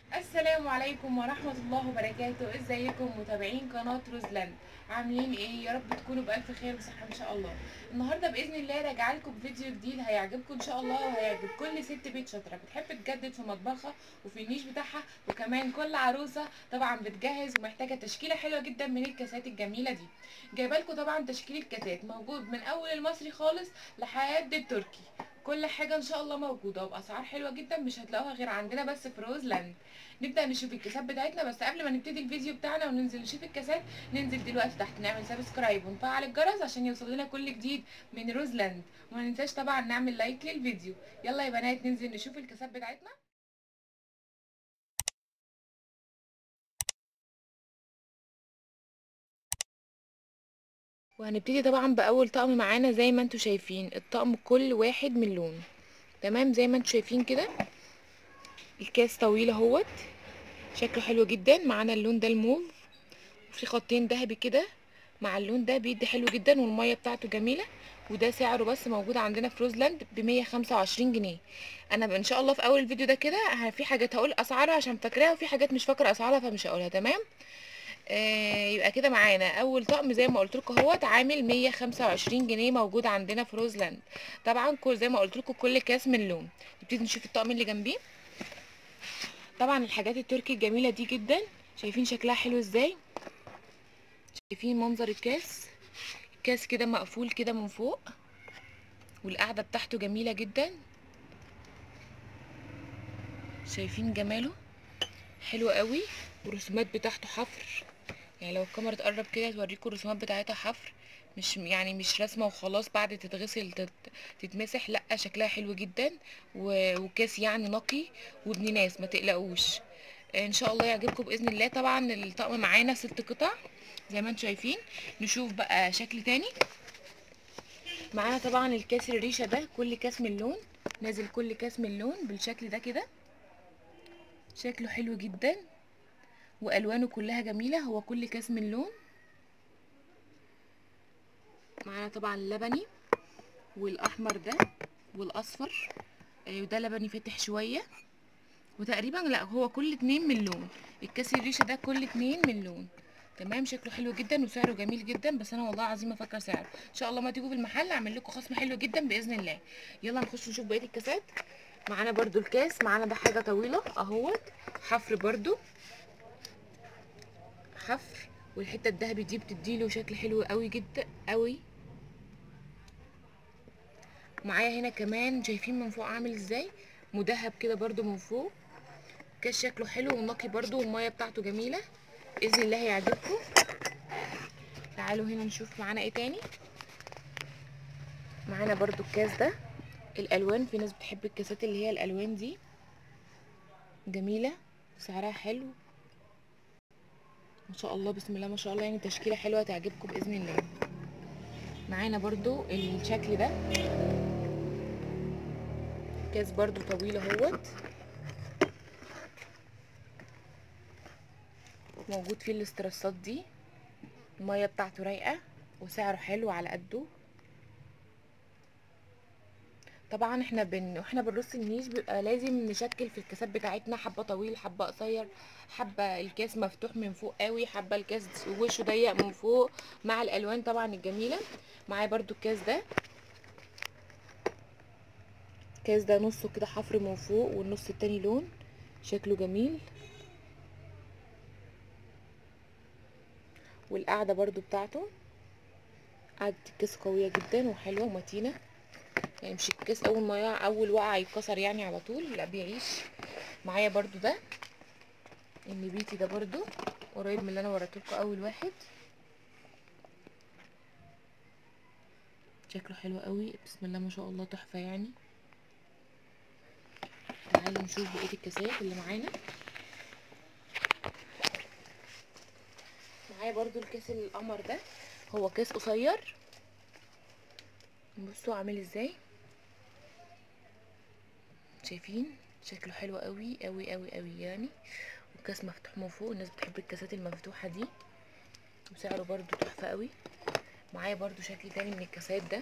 السلام عليكم ورحمة الله وبركاته ازيكم متابعين قناة روزلاند عاملين ايه يا رب تكونوا بألف خير وصحة ان شاء الله النهاردة بإذن الله راجعة لكم بفيديو جديد هيعجبكم ان شاء الله وهيعجب كل ست بيت شاطرة بتحب تجدد في مطبخها وفي النيش بتاعها وكمان كل عروسة طبعا بتجهز ومحتاجة تشكيلة حلوة جدا من الكاسات الجميلة دي جايبه لكم طبعا تشكيل الكاسات موجود من اول المصري خالص لحد التركي كل حاجة ان شاء الله موجودة وبأسعار حلوة جدا مش هتلاقوها غير عندنا بس في روزلاند نبدا نشوف الكاسات بتاعتنا بس قبل ما نبتدي الفيديو بتاعنا وننزل نشوف الكاسات ننزل دلوقتي تحت نعمل سبسكرايب ونفعل الجرس عشان يوصل لنا كل جديد من روزلاند وما ننساش طبعا نعمل لايك للفيديو يلا يا بنات ننزل نشوف الكاسات بتاعتنا وهنبتدي طبعا باول طقم معانا زي ما انتم شايفين الطقم كل واحد من لون تمام زي ما انتم شايفين كده الكاس طويل اهوت شكله حلو جدا معانا اللون ده الموف وفي خطين ذهبي كده مع اللون ده بيدي حلو جدا والميه بتاعته جميله وده سعره بس موجود عندنا في روزلاند ب 125 جنيه انا ان شاء الله في اول الفيديو ده كده في حاجات هقول اسعارها عشان فاكراها وفي حاجات مش فاكره اسعارها فمش هقولها تمام آه يبقى كده معانا اول طقم زي ما قلت لكم اهوت عامل 125 جنيه موجود عندنا في روزلاند طبعا كل زي ما قلت لكم كل كاس من لون نبتدي نشوف الطقم اللي جنبيه طبعا الحاجات التركي الجميله دي جدا شايفين شكلها حلو ازاي شايفين منظر الكاس الكاس كده مقفول كده من فوق والقعده بتاعته جميله جدا شايفين جماله حلو قوي والرسومات بتاعته حفر يعني لو الكاميرا تقرب كده توريكم الرسومات بتاعتها حفر مش يعني مش رسمه وخلاص بعد تتغسل تت... تتمسح لا شكلها حلو جدا و... وكاس يعني نقي وابن ناس ما تقلقوش ان شاء الله يعجبكم باذن الله طبعا الطقم معانا ست قطع زي ما انتم شايفين نشوف بقى شكل تاني معانا طبعا الكاس الريشه ده كل كاس من لون نازل كل كاس من لون بالشكل ده كده شكله حلو جدا والوانه كلها جميله هو كل كاس من لون معانا طبعا اللبني والاحمر ده والاصفر وده لبني فاتح شويه وتقريبا لا هو كل اتنين من لون الكاس الريشه ده كل اتنين من لون تمام شكله حلو جدا وسعره جميل جدا بس انا والله العظيم ما فاكره سعره ان شاء الله ما تيجوا في المحل اعمل لكم خصم حلو جدا باذن الله يلا نخش نشوف بقيه الكاسات معانا برضو الكاس معانا ده حاجه طويله اهوت حفر برضو حفر والحته الذهبي دي بتديله شكل حلو قوي جدا قوي معايا هنا كمان شايفين من فوق عامل ازاي مدهب كده برضو من فوق كاس شكله حلو ونقي برضو والميه بتاعته جميله باذن الله هيعجبكم تعالوا هنا نشوف معانا ايه تاني معانا برضو الكاس ده الالوان في ناس بتحب الكاسات اللي هي الالوان دي جميله وسعرها حلو ما شاء الله بسم الله ما شاء الله يعني تشكيله حلوه تعجبكم باذن الله معانا برضو الشكل ده كاس برضو طويل اهوت موجود فيه الاسترسات دي الميه بتاعته رايقه وسعره حلو على قده طبعا احنا بن واحنا بنرص النيش بيبقى لازم نشكل في الكاسات بتاعتنا حبه طويل حبه قصير حبه الكاس مفتوح من فوق قوي حبه الكاس وشه ضيق من فوق مع الالوان طبعا الجميله معايا برضو الكاس ده الكاس ده نصه كده حفر من فوق والنص التاني لون شكله جميل والقعده برضو بتاعته قعدة الكاس قوية جدا وحلوة ومتينة يعني مش الكاس اول ما يقع اول وقعة يتكسر يعني على طول لا بيعيش معايا برضو ده النبيتي ده برضو قريب من اللي انا وريتلكوا اول واحد شكله حلو قوي بسم الله ما شاء الله تحفة يعني تعالوا نشوف بقية الكاسات اللي معانا معايا برضو الكاس القمر ده هو كاس قصير بصوا عامل ازاي شايفين شكله حلو قوي قوي قوي قوي يعني والكاس مفتوح من فوق الناس بتحب الكاسات المفتوحه دي وسعره برضو تحفه قوي معايا برضو شكل تاني من الكاسات ده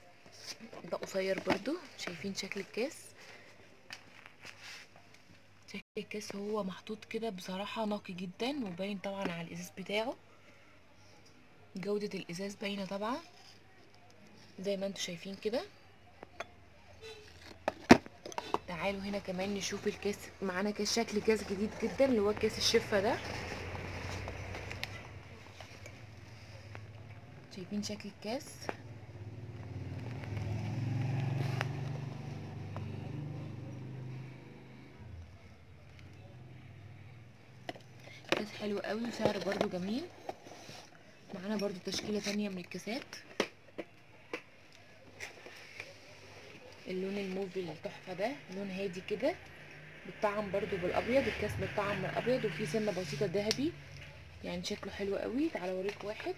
ده قصير برضو شايفين شكل الكاس شكل الكاس هو محطوط كده بصراحة نقي جدا وباين طبعا على الازاز بتاعه جودة الازاز باينة طبعا زي ما انتوا شايفين كده تعالوا هنا كمان نشوف الكاس معانا كاس شكل كاس جديد جدا اللي هو كاس الشفة ده شايفين شكل الكاس كاس حلو قوي وسعر برضو جميل معانا برضو تشكيلة تانية من الكاسات اللون الموف التحفة ده لون هادي كده بتطعم برضو بالابيض الكاس بتطعم بالابيض وفيه سنة بسيطة ذهبي يعني شكله حلو قوي تعالى اوريك واحد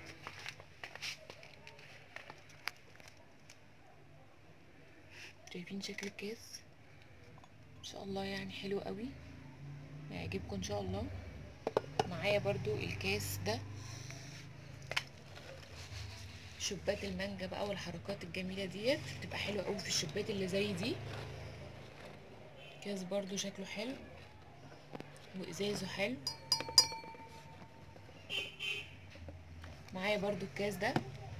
شايفين شكل الكاس ان شاء الله يعني حلو قوي هيعجبكم ان شاء الله معايا برضو الكاس ده شبات المانجا بقى والحركات الجميلة ديت بتبقى حلوة قوي في الشبات اللي زي دي كاس برضو شكله حلو وازازه حلو معايا برضو الكاس ده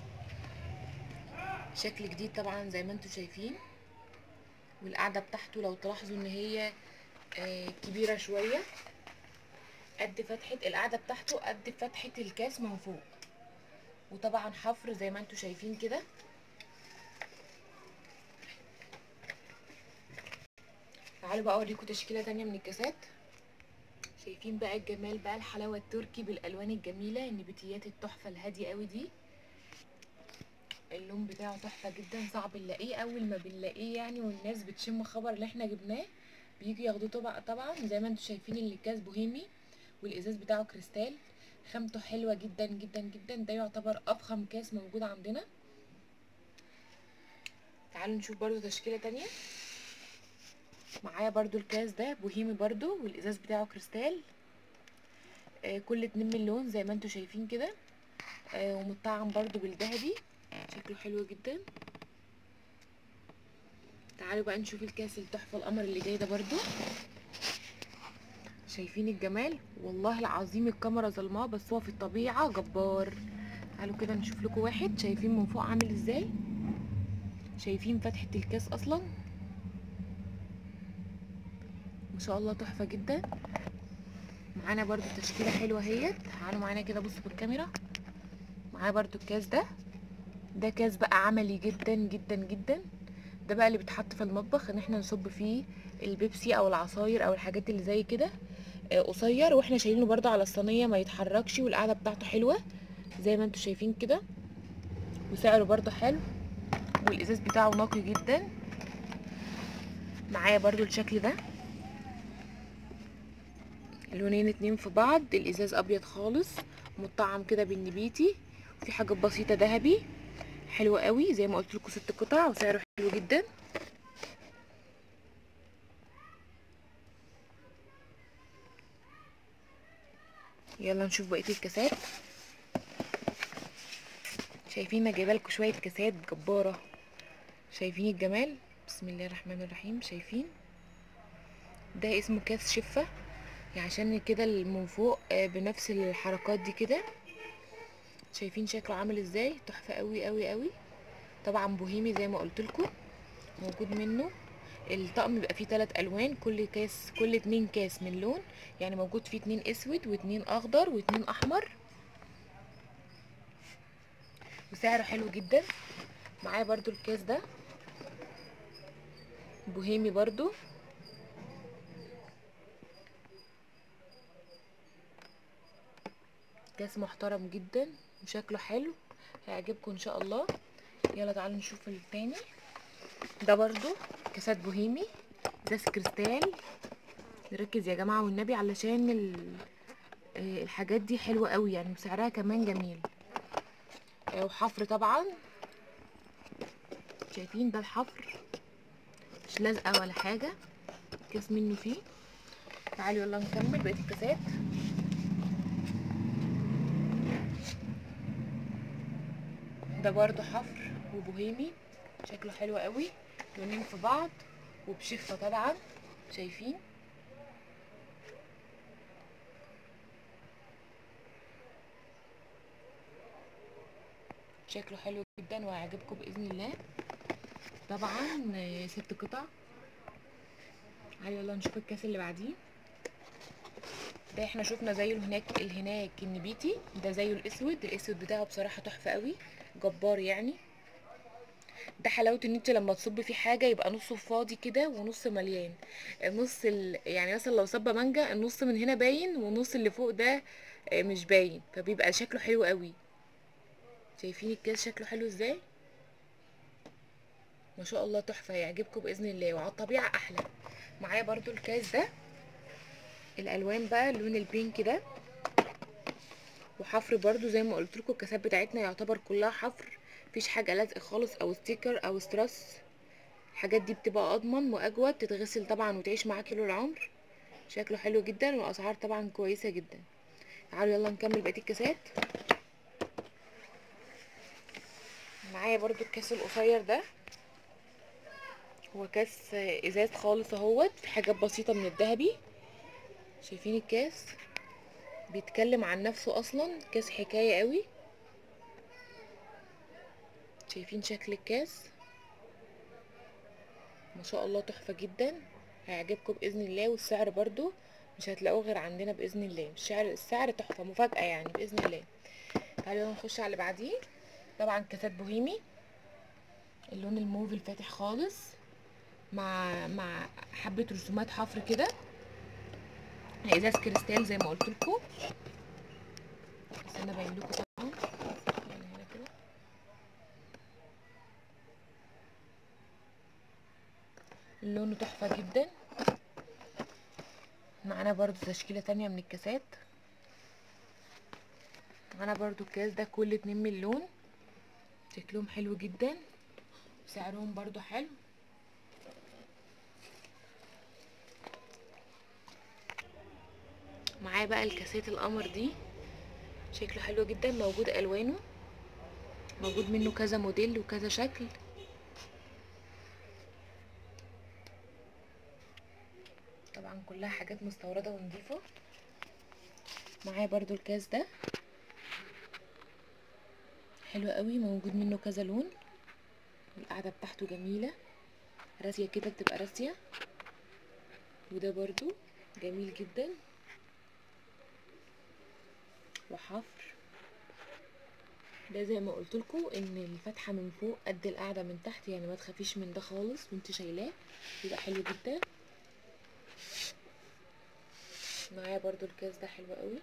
شكل جديد طبعا زي ما انتوا شايفين والقعدة بتاعته لو تلاحظوا ان هي آه كبيرة شوية قد فتحة القعدة بتاعته قد فتحة الكاس من فوق وطبعا حفر زي ما انتوا شايفين كده تعالوا بقى اوريكم تشكيلة تانية من الكاسات شايفين بقى الجمال بقى الحلاوة التركي بالالوان الجميلة النباتيات التحفة الهادية قوي دي اللون بتاعه تحفة جدا صعب نلاقيه اول ما بنلاقيه يعني والناس بتشم خبر اللي احنا جبناه بيجي ياخدوه طبعا طبعا زي ما انتوا شايفين اللي الكاس بوهيمي والازاز بتاعه كريستال خامته حلوة جدا جدا جدا ده يعتبر افخم كاس موجود عندنا تعالوا نشوف برضو تشكيلة تانية معايا برضو الكاس ده بوهيمي برضو والازاز بتاعه كريستال آه كل اتنين من لون زي ما انتوا شايفين كده آه ومطعم برضو بالذهبي شكله حلو جدا تعالوا بقى نشوف الكاس التحفة القمر اللي جاي ده برضو شايفين الجمال والله العظيم الكاميرا ظلماه بس هو في الطبيعة جبار تعالوا كده نشوف لكم واحد شايفين من فوق عامل ازاي شايفين فتحة الكاس اصلا ما شاء الله تحفة جدا معانا برضو تشكيلة حلوة اهيت تعالوا معانا كده بصوا بالكاميرا معايا برضو الكاس ده ده كاس بقى عملي جدا جدا جدا ده بقى اللي بيتحط في المطبخ ان احنا نصب فيه البيبسي او العصاير او الحاجات اللي زي كده قصير واحنا شايلينه برضو على الصينيه ما يتحركش والقعده بتاعته حلوه زي ما انتوا شايفين كده وسعره برضو حلو والازاز بتاعه نقي جدا معايا برضو الشكل ده لونين اتنين في بعض الازاز ابيض خالص مطعم كده بالنبيتي في حاجات بسيطه ذهبي حلو قوي زي ما قلت لكم ست قطع وسعره حلو جدا يلا نشوف بقيه الكاسات شايفين انا جايبه لكم شويه كاسات جباره شايفين الجمال بسم الله الرحمن الرحيم شايفين ده اسمه كاس شفه يعني عشان كده من فوق بنفس الحركات دي كده شايفين شكله عامل ازاي تحفه قوي قوي قوي طبعا بوهيمي زي ما قلت لكم موجود منه الطقم بيبقى فيه ثلاث الوان كل كاس كل اتنين كاس من لون يعني موجود فيه اتنين اسود واتنين اخضر واتنين احمر وسعره حلو جدا معايا برضو الكاس ده بوهيمي برضو كاس محترم جدا وشكله حلو هيعجبكم ان شاء الله يلا تعالوا نشوف التاني ده برضو كاسات بوهيمي ازاز كريستال نركز يا جماعه والنبي علشان ال... الحاجات دي حلوه قوي يعني وسعرها كمان جميل وحفر طبعا شايفين ده الحفر مش لازقه ولا حاجه كاس منه فيه تعالوا يلا نكمل بقيه الكاسات ده برضو حفر وبوهيمي شكله حلو قوي لونين في بعض وبشفة طبعا شايفين شكله حلو جدا وهيعجبكم باذن الله طبعا آه، ست قطع تعالوا يلا نشوف الكاس اللي بعديه ده احنا شفنا زيه هناك الهناك النبيتي ده زيه الاسود الاسود بتاعه بصراحه تحفه قوي جبار يعني ده حلاوه ان انت لما تصب فيه حاجه يبقى نصه فاضي كده ونص مليان النص ال... يعني مثلا لو صبه مانجا النص من هنا باين والنص اللي فوق ده آه، مش باين فبيبقى شكله حلو قوي شايفين الكاس شكله حلو ازاي ما شاء الله تحفه هيعجبكم باذن الله وعلى الطبيعه احلى معايا برضو الكاس ده الالوان بقى اللون البينك ده وحفر برضو زي ما قلت لكم الكاسات بتاعتنا يعتبر كلها حفر مفيش حاجه لزق خالص او ستيكر او ستراس الحاجات دي بتبقى اضمن واجود تتغسل طبعا وتعيش معاكي طول العمر شكله حلو جدا واسعار طبعا كويسه جدا تعالوا يلا نكمل بقيه الكاسات معايا برضو الكاس القصير ده هو كاس ازاز خالص اهوت في حاجات بسيطه من الذهبي شايفين الكاس بيتكلم عن نفسه اصلا كاس حكايه قوي شايفين شكل الكاس ما شاء الله تحفه جدا هيعجبكم باذن الله والسعر برضو مش هتلاقوه غير عندنا باذن الله السعر السعر تحفه مفاجاه يعني باذن الله تعالوا يلا نخش على اللي بعديه طبعا كاسات بوهيمي اللون الموف الفاتح خالص مع مع حبه رسومات حفر كده ازاز كريستال زي ما قلت لكم بس انا باين لكم طبعا يعني هنا كده لونه تحفه جدا معانا برضو تشكيله تانية من الكاسات معانا برضو الكاس ده كل اتنين من لون شكلهم حلو جدا وسعرهم برضو حلو معايا بقى الكاسات القمر دي شكله حلو جدا موجود الوانه موجود منه كذا موديل وكذا شكل طبعا كلها حاجات مستورده ونضيفه معايا برضو الكاس ده حلو قوي موجود منه كذا لون القعده بتاعته جميله راسيه كده بتبقى راسيه وده برضو جميل جدا وحفر ده زي ما قلت لكم ان الفتحه من فوق قد القاعده من تحت يعني ما تخافيش من ده خالص وانت شايلاه يبقى حلو جدا معايا برضو الكاس ده حلو قوي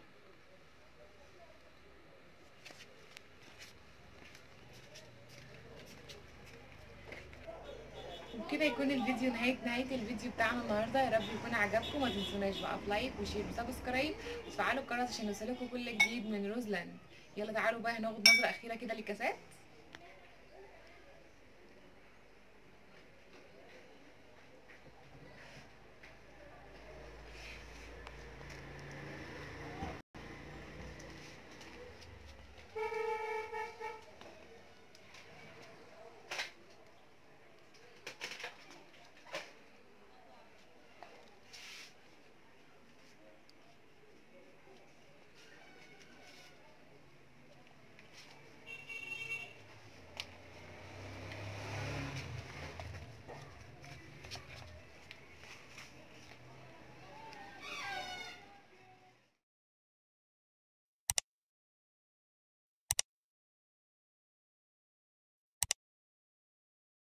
وكده يكون الفيديو نهايه نهايه الفيديو بتاعنا النهارده يا رب يكون عجبكم ما تنسوناش بقى بلايك وشير وسبسكرايب وتفعلوا الجرس عشان يوصلكم كل جديد من روزلاند يلا تعالوا بقى هناخد نظره اخيره كده للكاسات